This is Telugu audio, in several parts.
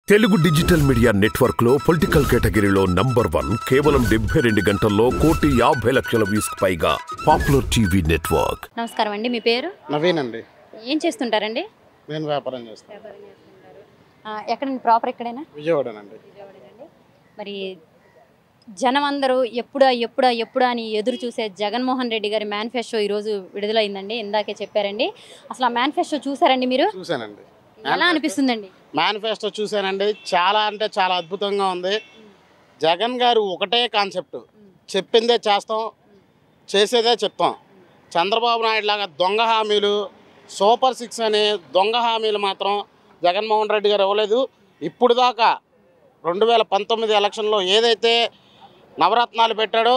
తెలుగు డిజిటల్ మీడియా నెట్వర్క్ లో పొలిటికల్ కేటగిరీలో నంబర్ వన్ కేవలం డెబ్బై రెండు గంటల్లో కోటి యాభై లక్షల వ్యూస్ పైగా పాపులర్ టీవీ నెట్వర్క్ నమస్కారం అండి మీ పేరు నవీన్ అండి ఏం చేస్తుంటారండి నేను వ్యాపారం చేస్తాను ఆ, ఎక్కడండి ప్రాపర్ ఎక్కడైనా విజయవాడనండి మరి జనం అందరూ ఎప్పుడా ఎప్పుడా ఎప్పుడా అని ఎదురు చూసే జగన్మోహన్ రెడ్డి గారి మేనిఫెస్టో ఈరోజు విడుదలైందండి ఇందాకే చెప్పారండి అసలు ఆ మేనిఫెస్టో చూసారండి మీరు చూశానండి ఎలా అనిపిస్తుందండి మేనిఫెస్టో చూశానండి చాలా అంటే చాలా అద్భుతంగా ఉంది జగన్ గారు ఒకటే కాన్సెప్ట్ చెప్పిందే చేస్తాం చేసేదే చెప్తాం చంద్రబాబు నాయుడు లాగా దొంగ హామీలు సూపర్ సిక్స్ అనే దొంగ హామీలు మాత్రం జగన్మోహన్ రెడ్డి గారు ఇవ్వలేదు ఇప్పుడు దాకా రెండు వేల పంతొమ్మిది ఎలక్షన్లో ఏదైతే నవరత్నాలు పెట్టాడో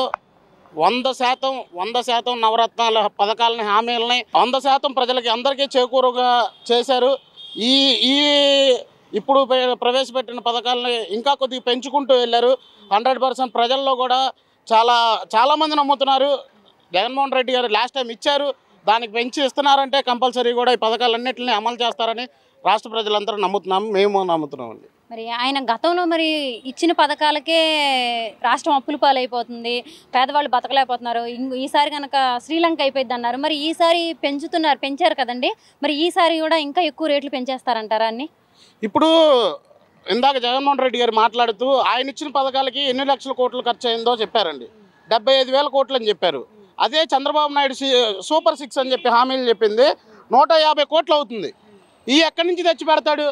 వంద శాతం వంద శాతం నవరత్నాల పథకాలని హామీలని వంద శాతం ప్రజలకి అందరికీ చేకూరుగా చేశారు ఈ ఈ ఇప్పుడు ప్ర- ప్రవేశపెట్టిన పథకాలని ఇంకా కొద్దిగా పెంచుకుంటూ వెళ్ళారు హండ్రెడ్ పర్సెంట్ ప్రజల్లో కూడా చాలా చాలామంది నమ్ముతున్నారు జగన్మోహన్ రెడ్డి గారు లాస్ట్ టైం ఇచ్చారు దానికి పెంచి ఇస్తున్నారంటే కంపల్సరీ కూడా ఈ పథకాలన్నింటినీ అమలు చేస్తారని రాష్ట్ర ప్రజలందరూ నమ్ముతున్నాము మేము నమ్ముతున్నామండి మరి ఆయన గతంలో మరి ఇచ్చిన పథకాలకే రాష్ట్రం అప్పుల పాలైపోతుంది పేదవాళ్ళు బతకలేకపోతున్నారు ఇంగ్- ఈసారి కనుక శ్రీలంక అయిపోయింది అన్నారు మరి ఈసారి పెంచుతున్నారు పెంచారు కదండి మరి ఈసారి కూడా ఇంకా ఎక్కువ రేట్లు పెంచేస్తారంటారా అన్ని ఇప్పుడు ఇందాక జగన్మోహన్ రెడ్డి గారు మాట్లాడుతూ ఆయన ఇచ్చిన పథకాలకి ఎన్ని లక్షల కోట్లు ఖర్చు అయిందో చెప్పారండి డెబ్బై ఐదు వేల కోట్లు అని చెప్పారు అదే చంద్రబాబు నాయుడు సి- సూపర్ సిక్స్ అని చెప్పి హామీలు చెప్పింది నూట యాభై కోట్లు అవుతుంది ఈ ఎక్కడి నుంచి తెచ్చి పెడతాడు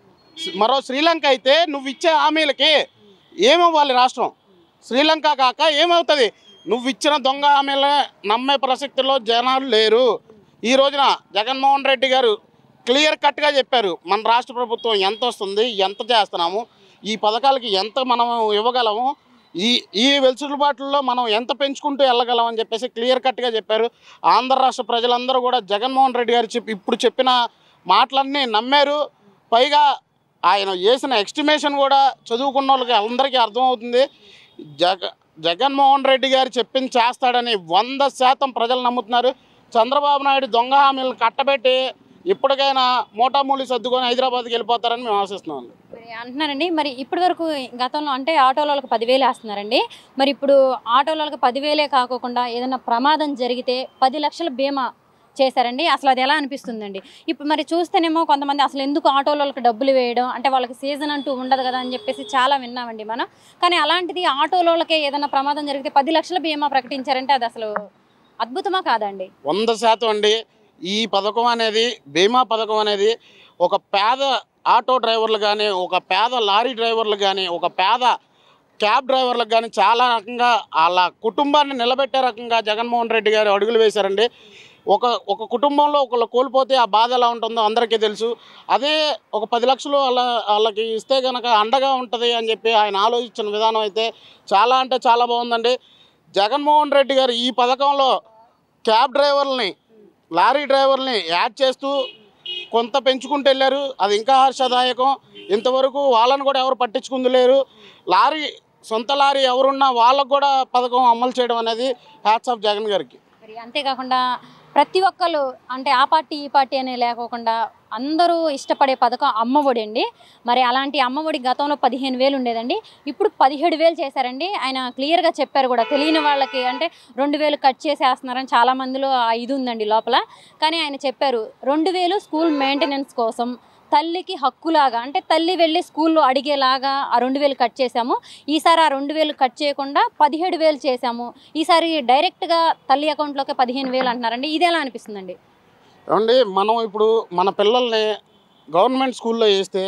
మరో శ్రీలంక అయితే నువ్వు ఇచ్చే హామీలకి ఏమవ్వాలి రాష్ట్రం శ్రీలంక కాక ఏమవుతుంది నువ్వు ఇచ్చిన దొంగ హామీలే నమ్మే ప్రసక్తిలో జనాలు లేరు ఈ రోజున జగన్మోహన్ రెడ్డి గారు క్లియర్ కట్గా చెప్పారు మన రాష్ట్ర ప్రభుత్వం ఎంత వస్తుంది ఎంత చేస్తున్నాము ఈ పథకాలకి ఎంత మనం ఇవ్వగలము ఈ ఈ వెలుసులుబాట్లలో మనం ఎంత పెంచుకుంటూ వెళ్ళగలం అని చెప్పేసి క్లియర్ కట్గా చెప్పారు ఆంధ్ర రాష్ట్ర ప్రజలందరూ కూడా జగన్మోహన్ రెడ్డి గారు చెప్పి ఇప్పుడు చెప్పిన మాటలన్నీ నమ్మారు పైగా ఆయన చేసిన ఎస్టిమేషన్ కూడా చదువుకున్న వాళ్ళకి అందరికీ అర్థమవుతుంది జగ జగన్మోహన్ రెడ్డి గారు చెప్పింది చేస్తాడని వంద శాతం ప్రజలు నమ్ముతున్నారు చంద్రబాబు నాయుడు దొంగ హామీలను కట్టబెట్టి ఇప్పటికైనా మోటామూలి సర్దుకొని హైదరాబాద్కి వెళ్ళిపోతారని మేము ఆశిస్తున్నాం మరి అంటున్నారండి మరి ఇప్పటి వరకు గతంలో అంటే ఆటోల వాళ్ళకి పదివేలు వేస్తున్నారండి మరి ఇప్పుడు ఆటోల వాళ్ళకి పదివేలే కాకోకుండా ఏదైనా ప్రమాదం జరిగితే పది లక్షల బీమా చేశారండి అసలు అది ఎలా అనిపిస్తుందండి ఇప్పుడు మరి చూస్తేనేమో కొంతమంది అసలు ఎందుకు ఆటోల వాళ్ళకి డబ్బులు వేయడం అంటే వాళ్ళకి సీజన్ అంటూ ఉండదు కదా అని చెప్పేసి చాలా విన్నామండి మనం కానీ అలాంటిది ఆటోల వాళ్ళకే ఏదైనా ప్రమాదం జరిగితే పది లక్షల బీమా ప్రకటించారంటే అది అసలు అద్భుతమా కాదండి వంద శాతం అండి ఈ పథకం అనేది బీమా పథకం అనేది ఒక పేద ఆటో డ్రైవర్లు కానీ ఒక పేద లారీ డ్రైవర్లు కానీ ఒక పేద క్యాబ్ డ్రైవర్లకు కానీ చాలా రకంగా వాళ్ళ కుటుంబాన్ని నిలబెట్టే రకంగా జగన్మోహన్ రెడ్డి గారు అడుగులు వేశారండి ఒక ఒక కుటుంబంలో ఒకళ్ళు కోల్పోతే ఆ బాధ ఎలా ఉంటుందో అందరికీ తెలుసు అదే ఒక పది లక్షలు వాళ్ళ వాళ్ళకి ఇస్తే కనుక అండగా ఉంటుంది అని చెప్పి ఆయన ఆలోచించిన విధానం అయితే చాలా అంటే చాలా బాగుందండి జగన్మోహన్ రెడ్డి గారు ఈ పథకంలో క్యాబ్ డ్రైవర్లని లారీ డ్రైవర్ని యాడ్ చేస్తూ కొంత పెంచుకుంటూ వెళ్ళారు అది ఇంకా హర్షదాయకం ఇంతవరకు వాళ్ళని కూడా ఎవరు పట్టించుకుంది లేరు లారీ సొంత లారీ ఎవరున్నా వాళ్ళకు కూడా పథకం అమలు చేయడం అనేది హ్యాట్స్ ఆఫ్ జగన్ గారికి మరి అంతేకాకుండా ప్రతి ఒక్కరు అంటే ఆ పార్టీ ఈ పార్టీ అనే లేకోకుండా అందరూ ఇష్టపడే పథకం అమ్మఒడి అండి మరి అలాంటి అమ్మఒడి గతంలో పదిహేను వేలు ఉండేదండి ఇప్పుడు పదిహేడు వేలు చేశారండి ఆయన క్లియర్గా చెప్పారు కూడా తెలియని వాళ్ళకి అంటే రెండు వేలు కట్ చేసేస్తున్నారని చాలా మందిలో ఆ ఇది ఉందండి లోపల కానీ ఆయన చెప్పారు రెండు వేలు స్కూల్ మెయింటెనెన్స్ కోసం తల్లికి హక్కులాగా అంటే తల్లి వెళ్ళి స్కూల్లో అడిగేలాగా ఆ రెండు వేలు కట్ చేశాము ఈసారి ఆ రెండు వేలు కట్ చేయకుండా పదిహేడు వేలు చేశాము ఈసారి డైరెక్ట్గా తల్లి అకౌంట్లోకి పదిహేను వేలు అంటున్నారండి ఇది ఎలా అనిపిస్తుందండి ఏమండి మనం ఇప్పుడు మన పిల్లల్ని గవర్నమెంట్ స్కూల్లో వేస్తే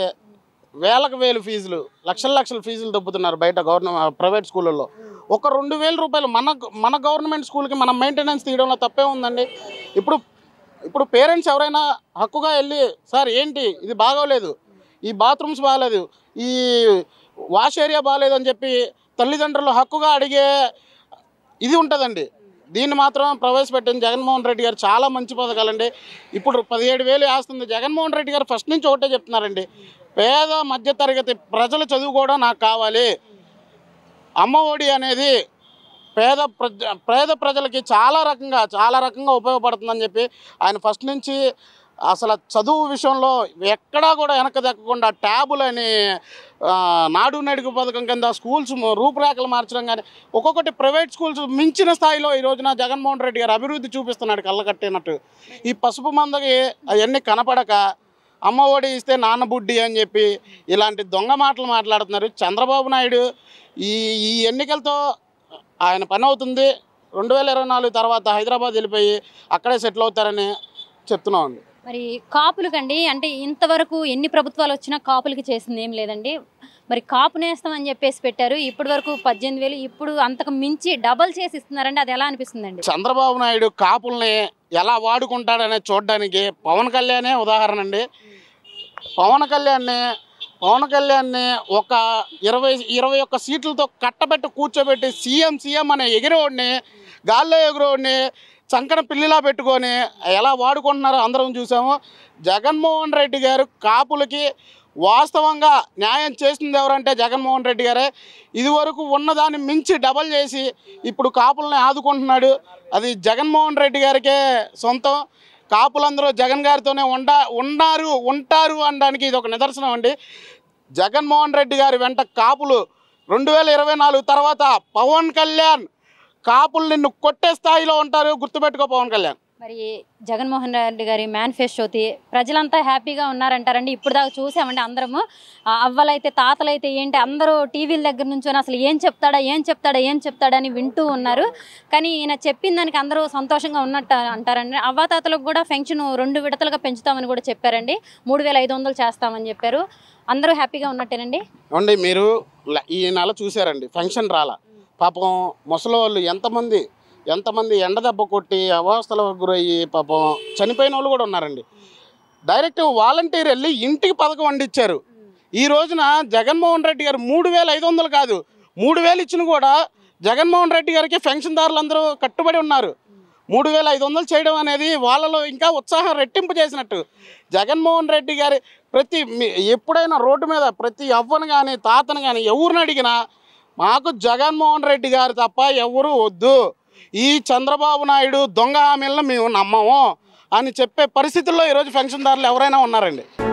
వేలకు వేలు ఫీజులు లక్షల లక్షల ఫీజులు దొబ్బుతున్నారు బయట గవర్నమెంట్ ప్రైవేట్ స్కూళ్ళల్లో ఒక రెండు వేల రూపాయలు మన మన గవర్నమెంట్ స్కూల్కి మనం మెయింటెనెన్స్ తీయడంలో తప్పే ఉందండి ఇప్పుడు ఇప్పుడు పేరెంట్స్ ఎవరైనా హక్కుగా వెళ్ళి సార్ ఏంటి ఇది బాగోలేదు ఈ బాత్రూమ్స్ బాగాలేదు ఈ వాష్ ఏరియా బాగాలేదు అని చెప్పి తల్లిదండ్రులు హక్కుగా అడిగే ఇది ఉంటుందండి దీన్ని మాత్రం ప్రవేశపెట్టిన జగన్మోహన్ రెడ్డి గారు చాలా మంచి పథకాలండి ఇప్పుడు పదిహేడు వేలు వేస్తుంది జగన్మోహన్ రెడ్డి గారు ఫస్ట్ నుంచి ఒకటే చెప్తున్నారండి పేద మధ్యతరగతి ప్రజలు చదువుకోవడం నాకు కావాలి అమ్మ ఒడి అనేది పేద ప్రజ పేద ప్రజలకి చాలా రకంగా చాలా రకంగా ఉపయోగపడుతుందని చెప్పి ఆయన ఫస్ట్ నుంచి అసలు చదువు విషయంలో ఎక్కడా కూడా వెనక దక్కకుండా ట్యాబులని ఆ, నాడు నడుగు పథకం కింద స్కూల్స్ మ- రూపురేఖలు మార్చడం కానీ ఒక్కొక్కటి ప్రైవేట్ స్కూల్స్ మించిన స్థాయిలో ఈ రోజున జగన్మోహన్ రెడ్డి గారు అభివృద్ధి చూపిస్తున్నాడు కళ్ళ కట్టినట్టు ఈ పసుపు మందకి అవన్నీ కనపడక అమ్మ ఒడి ఇస్తే నాన్న బుడ్డి అని చెప్పి ఇలాంటి దొంగ మాటలు మాట్లాడుతున్నారు చంద్రబాబు నాయుడు ఈ ఈ ఎన్నికలతో ఆయన పని అవుతుంది రెండు వేల ఇరవై నాలుగు తర్వాత హైదరాబాద్ వెళ్ళిపోయి అక్కడే సెటిల్ అవుతారని చెప్తున్నామండి మరి కాపులకండి అంటే ఇంతవరకు ఎన్ని ప్రభుత్వాలు వచ్చినా కాపులకి చేసింది ఏం లేదండి మరి కాపు నేస్తం అని చెప్పేసి పెట్టారు ఇప్పటి వరకు పద్దెనిమిది వేలు ఇప్పుడు అంతకు మించి డబల్ చేసి ఇస్తున్నారండి అది ఎలా అనిపిస్తుందండి చంద్రబాబు నాయుడు కాపుల్ని ఎలా వాడుకుంటాడనే చూడడానికి పవన్ కళ్యాణే ఉదాహరణ అండి పవన్ కళ్యాణ్ని పవన్ కళ్యాణ్ని ఒక ఇరవై ఇరవై ఒక్క సీట్లతో కట్టబెట్టి కూర్చోబెట్టి సీఎం సీఎం అనే ఎగిరేవాడిని గాల్లో ఎగిరేవాడిని చంకన పిల్లిలా పెట్టుకొని ఎలా వాడుకుంటున్నారో అందరం చూసాము జగన్మోహన్ రెడ్డి గారు కాపులకి వాస్తవంగా న్యాయం చేసింది ఎవరంటే జగన్మోహన్ రెడ్డి గారే ఇదివరకు ఉన్నదాన్ని మించి డబల్ చేసి ఇప్పుడు కాపుల్ని ఆదుకుంటున్నాడు అది జగన్మోహన్ రెడ్డి గారికే సొంతం కాపులందరూ జగన్ గారితోనే ఉండ ఉన్నారు ఉంటారు అనడానికి ఇది ఒక నిదర్శనం అండి జగన్మోహన్ రెడ్డి గారి వెంట కాపులు రెండు వేల ఇరవై నాలుగు తర్వాత పవన్ కళ్యాణ్ కాపులు నిన్ను కొట్టే స్థాయిలో ఉంటారు గుర్తుపెట్టుకో పవన్ కళ్యాణ్ మరి జగన్మోహన్ రెడ్డి గారి మేనిఫెస్టోతి ప్రజలంతా హ్యాపీగా ఉన్నారంటారండి ఇప్పుడు దాకా చూసామండి అందరము ఆ అవ్వలైతే తాతలైతే ఏంటి అందరూ టీవీల దగ్గర నుంచి అసలు ఏం చెప్తాడా ఏం చెప్తాడా ఏం చెప్తాడా అని వింటూ ఉన్నారు కానీ ఈయన చెప్పిన దానికి అందరూ సంతోషంగా ఉన్నట్టు అంటారండి అవ్వాతాతలకు కూడా పెన్షన్ రెండు విడతలుగా పెంచుతామని కూడా చెప్పారండి మూడు వేల ఐదు వందలు చేస్తామని చెప్పారు అందరూ హ్యాపీగా ఉన్నట్టేనండి ఏమండి మీరు ల- ఈ నెల చూశారండి ఫంక్షన్ రాలా పాపం ముసలి వాళ్ళు ఎంతమంది ఎంతమంది ఎండ దెబ్బ కొట్టి అవాస్తలకు గురయ్యి పాపం చనిపోయిన వాళ్ళు కూడా ఉన్నారండి డైరెక్ట్ వాలంటీర్ వెళ్ళి ఇంటికి పథకం అందించారు ఈ రోజున జగన్మోహన్ రెడ్డి గారు మూడు వేల ఐదు వందలు కాదు మూడు వేలు ఇచ్చిన కూడా జగన్మోహన్ రెడ్డి గారికి పెన్షన్దారులందరూ కట్టుబడి ఉన్నారు మూడు వేల ఐదు వందలు చేయడం అనేది వాళ్ళలో ఇంకా ఉత్సాహం రెట్టింపు చేసినట్టు జగన్మోహన్ రెడ్డి గారి ప్రతి మీ- ఎప్పుడైనా రోడ్డు మీద ప్రతి అవ్వను కానీ తాతను కానీ ఎవరిని అడిగినా మాకు జగన్మోహన్ రెడ్డి గారు తప్ప ఎవరు వద్దు ఈ చంద్రబాబు నాయుడు దొంగ హామీలను మేము నమ్మము అని చెప్పే పరిస్థితుల్లో ఈరోజు పెన్షన్దారులు ఎవరైనా ఉన్నారండి